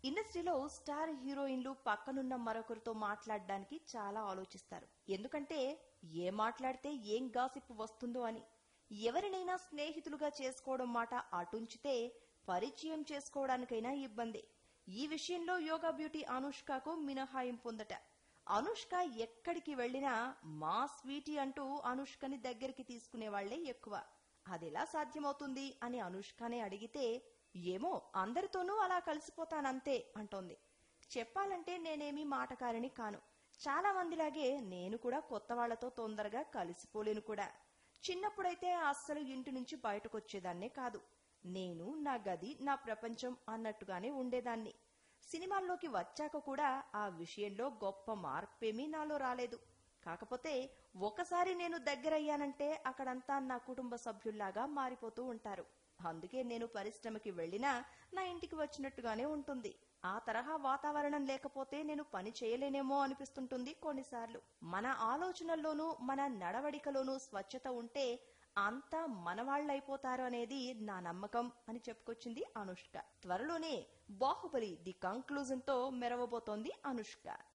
ఇండస్ట్రీలో స్టార్ హీరోయిన్లు పక్కనున్న మరొకరితో మాట్లాడడానికి చాలా ఆలోచిస్తారు ఎందుకంటే ఏ మాట్లాడితే ఏం గాసిప్ వస్తుందో అని ఎవరినైనా స్నేహితులుగా చేసుకోవడం మాట అటుంచితే పరిచయం చేసుకోవడానికైనా ఇబ్బంది ఈ విషయంలో యోగా బ్యూటీ అనుష్కకు మినహాయింపు ఉందట అనుష్క ఎక్కడికి వెళ్లినా మా స్వీటీ అంటూ అనుష్కని దగ్గరికి తీసుకునే వాళ్లే ఎక్కువ అదెలా సాధ్యమవుతుంది అని అనుష్కనే అడిగితే ఏమో అందరితోనూ అలా కలిసిపోతానంతే అంటోంది చెప్పాలంటే నేనేమీ మాటకారిని కాను చాలా మందిలాగే నేను కూడా కొత్త వాళ్లతో తొందరగా కలిసిపోలేను కూడా చిన్నప్పుడైతే అస్సలు ఇంటి నుంచి బయటకొచ్చేదాన్నే కాదు నేను నా గది నా ప్రపంచం అన్నట్టుగానే ఉండేదాన్ని సినిమాల్లోకి వచ్చాక కూడా ఆ విషయంలో గొప్ప మార్పేమీ నాలో రాలేదు కాకపోతే ఒకసారి నేను దగ్గరయ్యానంటే అక్కడంతా నా కుటుంబ సభ్యుల్లాగా మారిపోతూ ఉంటారు అందుకే నేను పరిశ్రమకి వెళ్లినా నా ఇంటికి వచ్చినట్టుగానే ఉంటుంది ఆ తరహా వాతావరణం లేకపోతే నేను పని చేయలేనేమో అనిపిస్తుంటుంది కొన్నిసార్లు మన ఆలోచనల్లోనూ మన నడవడికలోనూ స్వచ్ఛత ఉంటే అంతా మనవాళ్లైపోతారు అనేది నా నమ్మకం అని చెప్పుకొచ్చింది అనుష్క త్వరలోనే బాహుబలి ది కంక్లూజన్ తో మెరవబోతోంది అనుష్క